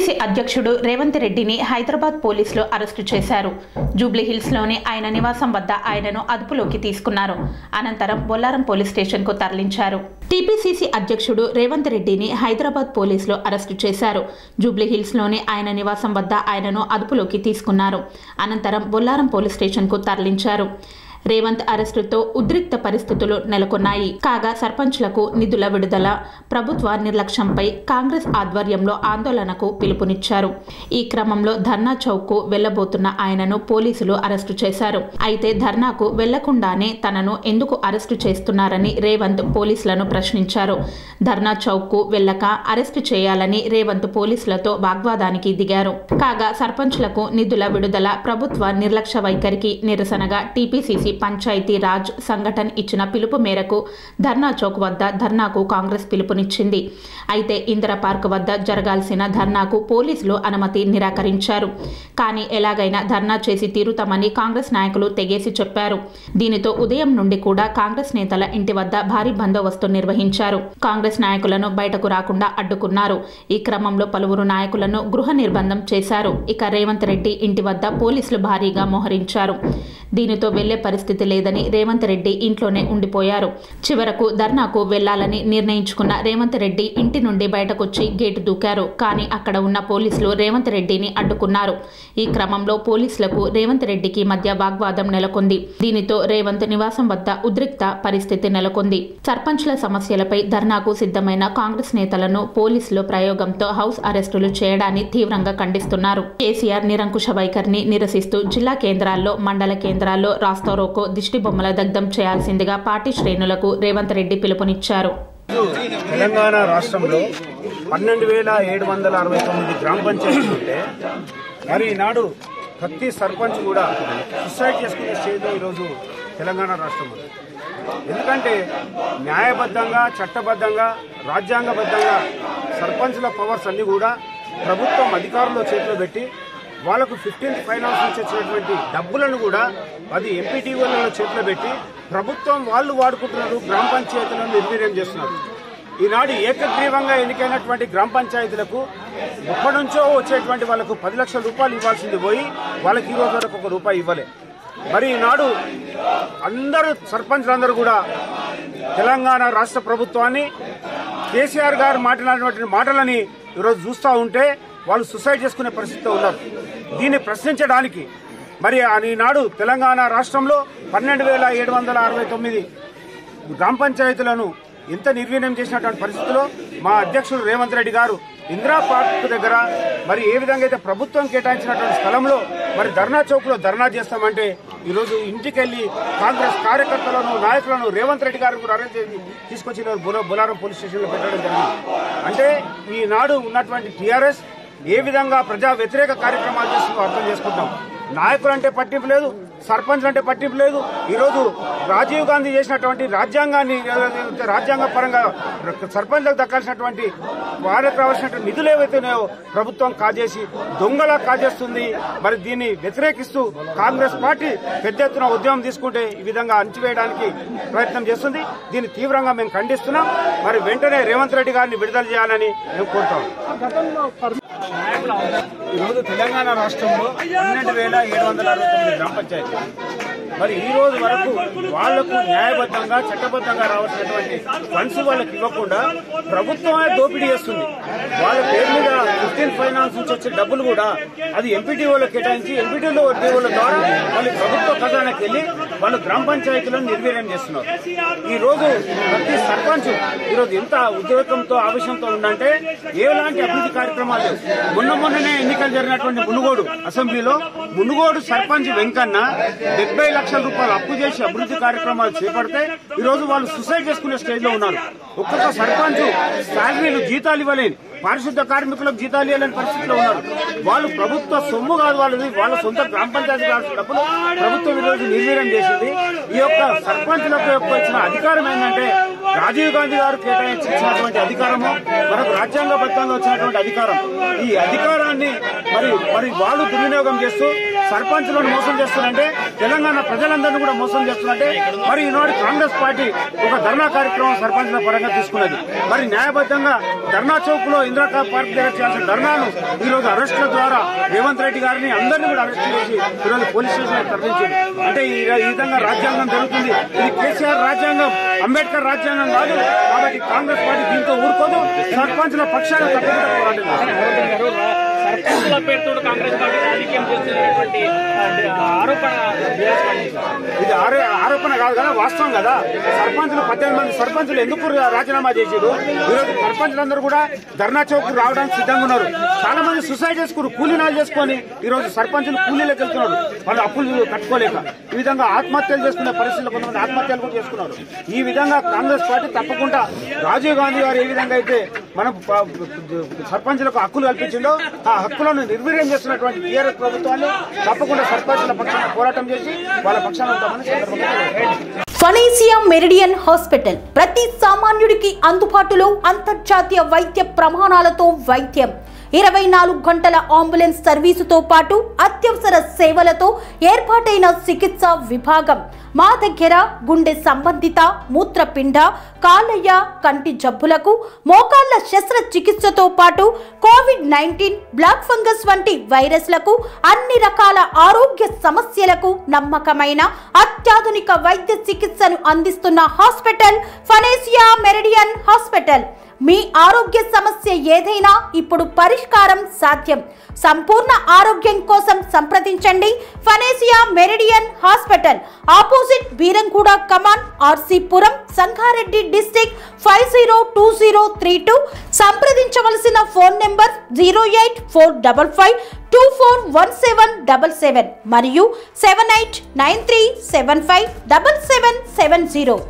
TPCC అధ్యక్షుడు రేవంత్ రెడ్డిని హైదరాబాద్ పోలీసులు అరెస్టు చేశారు జూబ్లీహిల్స్లోని ఆయన నివాసం వద్ద ఆయనను అదుపులోకి తీసుకున్నారు అనంతరం బొల్లారం పోలీస్ స్టేషన్కు తరలించారు టీపీసీసీ అధ్యక్షుడు రేవంత్ రెడ్డిని హైదరాబాద్ పోలీసులు అరెస్టు చేశారు జూబ్లీహిల్స్లోని ఆయన నివాసం వద్ద ఆయనను అదుపులోకి తీసుకున్నారు అనంతరం బొల్లారం పోలీస్ స్టేషన్కు తరలించారు రేవంత్ అరెస్టుతో ఉద్రిక్త పరిస్థితులు నెలకొన్నాయి కాగా సర్పంచ్లకు నిధుల విడుదల ప్రభుత్వ నిర్లక్ష్యంపై కాంగ్రెస్ ఆధ్వర్యంలో ఆందోళనకు పిలుపునిచ్చారు ఈ క్రమంలో ధర్నా చౌక్కు వెళ్లబోతున్న ఆయనను పోలీసులు అరెస్టు చేశారు అయితే ధర్నాకు వెళ్లకుండానే తనను ఎందుకు అరెస్టు చేస్తున్నారని రేవంత్ పోలీసులను ప్రశ్నించారు ధర్నా చౌక్కు వెళ్లక అరెస్టు చేయాలని రేవంత్ పోలీసులతో వాగ్వాదానికి దిగారు కాగా సర్పంచ్లకు నిధుల విడుదల ప్రభుత్వ నిర్లక్ష్య వైఖరికి నిరసనగా టీపీసీసీ పంచాయతీ రాజ్ సంఘటన్ ఇచ్చిన పిలుపు మేరకు ధర్నా చౌక్ వద్ద ధర్నాకు కాంగ్రెస్ పిలుపునిచ్చింది అయితే ఇందిరా పార్క్ వద్ద జరగాల్సిన ధర్నాకు పోలీసులు అనుమతి నిరాకరించారు కానీ ఎలాగైనా ధర్నా చేసి తీరుతామని కాంగ్రెస్ నాయకులు తెగేసి చెప్పారు దీనితో ఉదయం నుండి కూడా కాంగ్రెస్ నేతల ఇంటి వద్ద భారీ బందోబస్తు నిర్వహించారు కాంగ్రెస్ నాయకులను బయటకు రాకుండా అడ్డుకున్నారు ఈ క్రమంలో పలువురు నాయకులను గృహ నిర్బంధం చేశారు ఇక రేవంత్ రెడ్డి ఇంటి వద్ద పోలీసులు భారీగా మోహరించారు దీనితో వెళ్లే పరిస్థితి లేదని రేవంత్ రెడ్డి ఇంట్లోనే ఉండిపోయారు చివరకు ధర్నాకు వెళ్లాలని నిర్ణయించుకున్న రేవంత్ రెడ్డి ఇంటి నుండి బయటకొచ్చి గేటు దూకారు కానీ అక్కడ ఉన్న పోలీసులు రేవంత్ రెడ్డిని అడ్డుకున్నారు ఈ క్రమంలో పోలీసులకు రేవంత్ రెడ్డికి మధ్య వాగ్వాదం నెలకొంది దీనితో రేవంత్ నివాసం వద్ద ఉద్రిక్త పరిస్థితి నెలకొంది సర్పంచ్ల సమస్యలపై ధర్నాకు సిద్ధమైన కాంగ్రెస్ నేతలను పోలీసులు ప్రయోగంతో హౌస్ అరెస్టులు చేయడాన్ని తీవ్రంగా ఖండిస్తున్నారు కేసీఆర్ నిరంకుశ వైఖరిని నిరసిస్తూ జిల్లా కేంద్రాల్లో మండల కేంద్రాల్లో రాస్తారోకో దిష్టి బొమ్మల దగ్ధం చేయాల్సిందిగా పార్టీ శ్రేణులకు రేవంత్ రెడ్డి పిలుపునిచ్చారు తెలంగాణ రాష్ట్రంలో పన్నెండు వేల ఏడు వందల అరవై తొమ్మిది గ్రామ పంచాయతీలు ఉంటే మరి ఈనాడు ప్రతి సర్పంచ్ కూడా సుసైడ్ చేసుకునే స్టేజ్లో ఈరోజు తెలంగాణ రాష్ట్రం ఉంది ఎందుకంటే న్యాయబద్ధంగా చట్టబద్ధంగా రాజ్యాంగబద్ధంగా సర్పంచ్ల పవర్స్ అన్ని కూడా ప్రభుత్వం అధికారుల చేతిలో పెట్టి వాళ్ళకు ఫిఫ్టీన్త్ ఫైనాన్స్ నుంచి వచ్చినటువంటి డబ్బులను కూడా అది ఎంపీటీఓల చేతిలో పెట్టి ప్రభుత్వం వాళ్ళు వాడుకుంటున్నారు గ్రామ పంచాయతీలను నిర్వీర్యం చేస్తున్నారు ఈనాడు ఏకగ్రీవంగా ఎన్నికైనటువంటి గ్రామ పంచాయతీలకు ఎప్పటి నుంచో వచ్చేటువంటి వాళ్ళకు పది లక్షల రూపాయలు ఇవ్వాల్సింది పోయి వాళ్ళకి ఈ రోజు వరకు ఒక రూపాయి ఇవ్వలే మరి ఈనాడు అందరూ సర్పంచ్లందరూ కూడా తెలంగాణ రాష్ట్ర ప్రభుత్వాన్ని కేసీఆర్ గారు మాట్లాడినటువంటి మాటలని ఈరోజు చూస్తూ ఉంటే వాళ్ళు సుసైడ్ చేసుకునే పరిస్థితిలో ఉన్నారు దీన్ని ప్రశ్నించడానికి మరి ఈనాడు తెలంగాణ రాష్ట్రంలో పన్నెండు వేల ఏడు వందల అరవై తొమ్మిది గ్రామ పంచాయతీలను ఎంత నిర్వీర్యం చేసినటువంటి పరిస్థితిలో మా అధ్యక్షుడు రేవంత్ రెడ్డి గారు ఇందిరా పార్క్ దగ్గర మరి ఏ విధంగా అయితే ప్రభుత్వం కేటాయించినటువంటి స్థలంలో మరి ధర్నా చౌక్ లో ధర్నా చేస్తామంటే ఈరోజు ఇంటికెళ్లి కాంగ్రెస్ కార్యకర్తలను నాయకులను రేవంత్ రెడ్డి గారు కూడా అరెస్ట్ చేసి తీసుకొచ్చి ఈరోజు బుల- బులారం పోలీస్ స్టేషన్ లో పెట్టడం జరిగింది అంటే ఈనాడు ఉన్నటువంటి టీఆర్ఎస్ ఏ విధంగా ప్రజా వ్యతిరేక కార్యక్రమాలు చేస్తుందో అర్థం చేసుకుంటాం నాయకులు అంటే పట్టింపు లేదు సర్పంచ్ అంటే పట్టింపు లేదు ఈరోజు రాజీవ్ గాంధీ చేసినటువంటి రాజ్యాంగాన్ని ఏదైతే రాజ్యాంగ పరంగా సర్పంచ్లకు దక్కాల్సినటువంటి వారికి రావాల్సినటువంటి నిధులు ఏవైతున్నాయో ప్రభుత్వం కాజేసి దొంగలా కాజేస్తుంది మరి దీన్ని వ్యతిరేకిస్తూ కాంగ్రెస్ పార్టీ పెద్ద ఎత్తున ఉద్యమం తీసుకుంటే ఈ విధంగా అణచివేయడానికి ప్రయత్నం చేస్తుంది దీన్ని తీవ్రంగా మేము ఖండిస్తున్నాం మరి వెంటనే రేవంత్ రెడ్డి గారిని విడుదల చేయాలని మేము కోరుతాం ఈరోజు తెలంగాణ రాష్ట్రంలో పన్నెండు వేల ఏడు వందల అరవై తొమ్మిది గ్రామ పంచాయతీలు మరి ఈ రోజు వరకు వాళ్లకు న్యాయబద్ధంగా చట్టబద్ధంగా రావాల్సినటువంటి ఫండ్స్ వాళ్ళకి ఇవ్వకుండా ప్రభుత్వమే దోపిడీ చేస్తుంది వాళ్ళ పేరు మీద ఫిఫ్టీన్ ఫైనాన్స్ నుంచి వచ్చే డబ్బులు కూడా అది ఎంపీటీఓలకు కేటాయించి ఎంపీటీఓ డిఓల ద్వారా మళ్ళీ ప్రభుత్వ ఖజానాకి వెళ్లి వాళ్ళు గ్రామ పంచాయతీలను నిర్వీర్యం చేస్తున్నారు ఈ రోజు ప్రతి సర్పంచ్ ఈ రోజు ఎంత ఉద్రేకంతో ఆవేశంతో ఉందంటే ఎలాంటి అభివృద్ధి కార్యక్రమాలు లేవు. మొన్న మొన్ననే ఎన్నికలు జరిగినటువంటి మునుగోడు అసెంబ్లీలో మునుగోడు సర్పంచ్ వెంకన్న డెబ్బై లక్షల రూపాయలు అప్పు చేసి అభివృద్ధి కార్యక్రమాలు చేపడితే ఈ రోజు వాళ్ళు సూసైడ్ చేసుకునే స్టేజ్ లో ఉన్నారు ఒక్కొక్క సర్పంచ్ శాలరీలు జీతాలు ఇవ్వలేని పారిశుద్ధ కార్మికులకు జీతాలు ఇవ్వలేని పరిస్థితిలో ఉన్నారు వాళ్ళు ప్రభుత్వ సొమ్ము కాదు వాళ్ళది వాళ్ళ సొంత గ్రామ పంచాయతీ రావాల్సిన డబ్బులు ప్రభుత్వం ఈ రోజు నిర్వీర్యం చేసింది ఈ యొక్క సర్పంచులకు యొక్క ఇచ్చిన అధికారం ఏంటంటే రాజీవ్ గాంధీ గారు కేటాయించినటువంటి అధికారము మనకు రాజ్యాంగబద్ధంగా వచ్చినటువంటి అధికారం ఈ అధికారాన్ని మరి మరి వాళ్ళు దుర్వినియోగం చేస్తూ సర్పంచ్లను మోసం చేస్తున్నారంటే తెలంగాణ ప్రజలందరినీ కూడా మోసం చేస్తున్నారంటే మరి ఈనాడు కాంగ్రెస్ పార్టీ ఒక ధర్నా కార్యక్రమం సర్పంచ్ల పరంగా తీసుకున్నది మరి న్యాయబద్ధంగా ధర్నా చౌక్ లో ఇందిరా పార్క్ దగ్గర చేయాల్సిన ధర్నాను ఈ రోజు అరెస్టుల ద్వారా రేవంత్ రెడ్డి గారిని అందరినీ కూడా అరెస్ట్ చేసి ఈ రోజు పోలీస్ స్టేషన్ తరలించింది అంటే ఈ ఈ విధంగా రాజ్యాంగం జరుగుతుంది ఇది కేసీఆర్ రాజ్యాంగం అంబేద్కర్ రాజ్యాంగం కాదు కాబట్టి కాంగ్రెస్ పార్టీ దీంతో ఊరుకోదు సర్పంచ్ల పక్షాన తప్పకుండా పోరాటం చేస్తుంది. సర్పంచుల పేరుతో కాంగ్రెస్ పార్టీ రాజకీయం చేస్తున్నటువంటి ఆ, ఆరోపణ ఇది ఆరో- ఆరోపణ కాదు కదా వాస్తవం కదా సర్పంచులు పద్దెనిమిది మంది సర్పంచులు ఎందుకు రాజీనామా చేసారు ఈరోజు సర్పంచులందరూ కూడా ధర్నా చౌక్ రావడానికి సిద్ధంగా ఉన్నారు చాలా మంది సూసైడ్ చేసుకున్నారు కూలీనాలు చేసుకొని ఈ రోజు సర్పంచులు కూలీలకు వెళ్తున్నారు వాళ్ళు అప్పులు కట్టుకోలేక ఈ విధంగా ఆత్మహత్యలు చేసుకునే పరిస్థితులు కొంతమంది ఆత్మహత్యలు కూడా చేసుకున్నారు ఈ విధంగా కాంగ్రెస్ పార్టీ తప్పకుండా రాజీవ్ గాంధీ గారు ఏ విధంగా అయితే మన ప- సర్పంచులకు హక్కులు కల్పించిందో ఆ హక్కులను నిర్వీర్యం చేస్తున్నటువంటి టీఆర్ఎస్ ప్రభుత్వాన్ని తప్పకుండా సర్పంచుల పక్షాన పోరాటం చేసి వాళ్ళ పక్షాన ఉంటామని సందర్భంగా తెలియజేస్తున్నాను. ఫనేసియా మెరిడియన్ హాస్పిటల్ ప్రతి సామాన్యుడికి అందుబాటులో అంతర్జాతీయ వైద్య ప్రమాణాలతో వైద్యం ఇరవై నాలుగు గంటల అంబులెన్స్ సర్వీసుతో పాటు అత్యవసర సేవలతో ఏర్పాటైన చికిత్స విభాగం మా దగ్గర గుండె సంబంధిత మూత్రపిండ కాలయ్య కంటి జబ్బులకు మోకాళ్ల శస్త్రచికిత్సతో పాటు కోవిడ్ నైన్టీన్ బ్లాక్ ఫంగస్ వంటి వైరస్లకు అన్ని రకాల ఆరోగ్య సమస్యలకు నమ్మకమైన అత్యాధునిక వైద్య చికిత్సను అందిస్తున్న హాస్పిటల్ ఫనేసియా మెరిడియన్ హాస్పిటల్ మీ ఆరోగ్య సమస్య ఏదైనా ఇప్పుడు పరిష్కారం సాధ్యం సంపూర్ణ ఆరోగ్యం కోసం సంప్రదించండి Panacea Meridian hospital opposite Beeramguda కమాన్ RC Puram Sangareddy district five zero two zero three two సంప్రదించవలసిన phone number zero eight four double five two four one seven double seven మరియు seven eight nine three seven five double seven seven zero